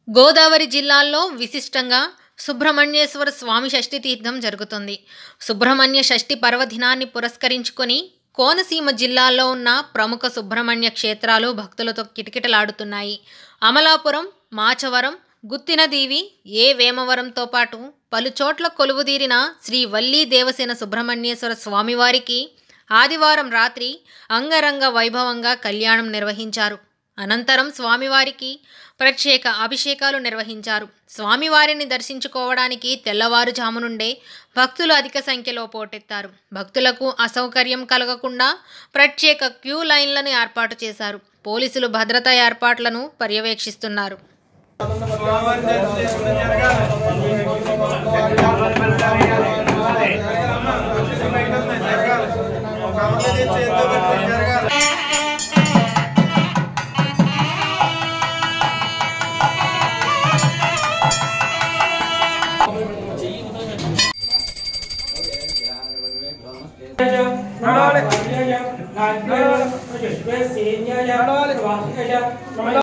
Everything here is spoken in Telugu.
గోదావరి జిల్లాల్లో విశిష్టంగా సుబ్రహ్మణ్యేశ్వర స్వామి షష్ఠి తీర్థం జరుగుతుంది సుబ్రహ్మణ్య షష్ఠి పర్వదినాన్ని పురస్కరించుకొని కోనసీమ జిల్లాలో ఉన్న ప్రముఖ సుబ్రహ్మణ్య క్షేత్రాలు భక్తులతో కిటకిటలాడుతున్నాయి అమలాపురం మాచవరం గుత్తినదీవి ఏ వేమవరంతో పాటు పలు చోట్ల కొలువుదీరిన శ్రీ వల్లీ దేవసేన సుబ్రహ్మణ్యేశ్వర స్వామివారికి ఆదివారం రాత్రి అంగరంగ వైభవంగా కళ్యాణం నిర్వహించారు అనంతరం స్వామివారికి ప్రత్యేక అభిషేకాలు నిర్వహించారు స్వామివారిని దర్శించుకోవడానికి తెల్లవారుజాము నుండే భక్తులు అధిక సంఖ్యలో పోటెత్తారు భక్తులకు అసౌకర్యం కలగకుండా ప్రత్యేక క్యూ లైన్లను ఏర్పాటు చేశారు పోలీసులు భద్రతా ఏర్పాట్లను పర్యవేక్షిస్తున్నారు నడవాలి